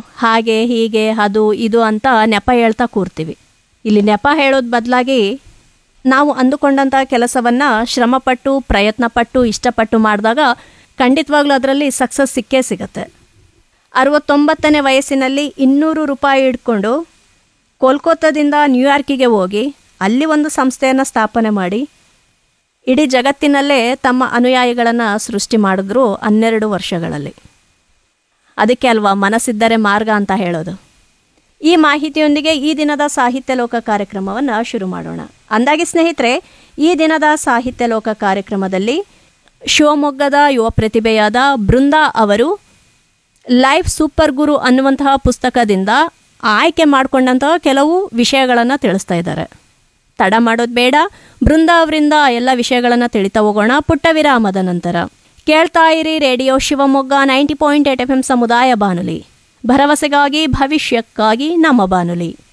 ಹಾಗೆ ಹೀಗೆ ಅದು ಇದು ಅಂತ ನೆಪ ಹೇಳ್ತಾ ಕೂರ್ತೀವಿ ಇಲ್ಲಿ ನೆಪ ಹೇಳೋದ್ ಬದಲಾಗಿ ನಾವು ಅಂದುಕೊಂಡಂಥ ಕೆಲಸವನ್ನು ಶ್ರಮಪಟ್ಟು ಪ್ರಯತ್ನಪಟ್ಟು ಇಷ್ಟಪಟ್ಟು ಮಾಡಿದಾಗ ಖಂಡಿತವಾಗ್ಲೂ ಅದರಲ್ಲಿ ಸಕ್ಸಸ್ ಸಿಕ್ಕೇ ಸಿಗತ್ತೆ ಅರವತ್ತೊಂಬತ್ತನೇ ವಯಸ್ಸಿನಲ್ಲಿ ಇನ್ನೂರು ರೂಪಾಯಿ ಇಟ್ಕೊಂಡು ಕೋಲ್ಕತ್ತಾದಿಂದ ನ್ಯೂಯಾರ್ಕಿಗೆ ಹೋಗಿ ಅಲ್ಲಿ ಒಂದು ಸಂಸ್ಥೆಯನ್ನು ಸ್ಥಾಪನೆ ಮಾಡಿ ಇಡೀ ಜಗತ್ತಿನಲ್ಲೇ ತಮ್ಮ ಅನುಯಾಯಿಗಳನ್ನು ಸೃಷ್ಟಿ ಮಾಡಿದ್ರು ಹನ್ನೆರಡು ವರ್ಷಗಳಲ್ಲಿ ಅದಕ್ಕೆ ಅಲ್ವಾ ಮನಸ್ಸಿದ್ದರೆ ಮಾರ್ಗ ಅಂತ ಹೇಳೋದು ಈ ಮಾಹಿತಿಯೊಂದಿಗೆ ಈ ದಿನದ ಸಾಹಿತ್ಯ ಲೋಕ ಕಾರ್ಯಕ್ರಮವನ್ನು ಶುರು ಮಾಡೋಣ ಅಂದಾಗಿ ಸ್ನೇಹಿತರೆ ಈ ದಿನದ ಸಾಹಿತ್ಯ ಲೋಕ ಕಾರ್ಯಕ್ರಮದಲ್ಲಿ ಶಿವಮೊಗ್ಗದ ಯುವ ಪ್ರತಿಭೆಯಾದ ಬೃಂದಾ ಅವರು ಲೈಫ್ ಸೂಪರ್ ಗುರು ಅನ್ನುವಂತಹ ಪುಸ್ತಕದಿಂದ ಆಯ್ಕೆ ಮಾಡಿಕೊಂಡಂತಹ ಕೆಲವು ವಿಷಯಗಳನ್ನು ತಿಳಿಸ್ತಾ ಇದ್ದಾರೆ ತಡ ಮಾಡೋದು ಬೇಡ ಬೃಂದಾ ಅವರಿಂದ ಎಲ್ಲ ವಿಷಯಗಳನ್ನು ತಿಳಿತಾ ಹೋಗೋಣ ಪುಟ್ಟ ವಿರಾಮದ ನಂತರ ಕೇಳ್ತಾ ಇರಿ radio Shivamogga ninety point eight F M ಸಮುದಾಯ ಬಾನುಲಿ ಭರವಸೆಗಾಗಿ ಭವಿಷ್ಯಕ್ಕಾಗಿ ನಮ್ಮ ಬಾನುಲಿ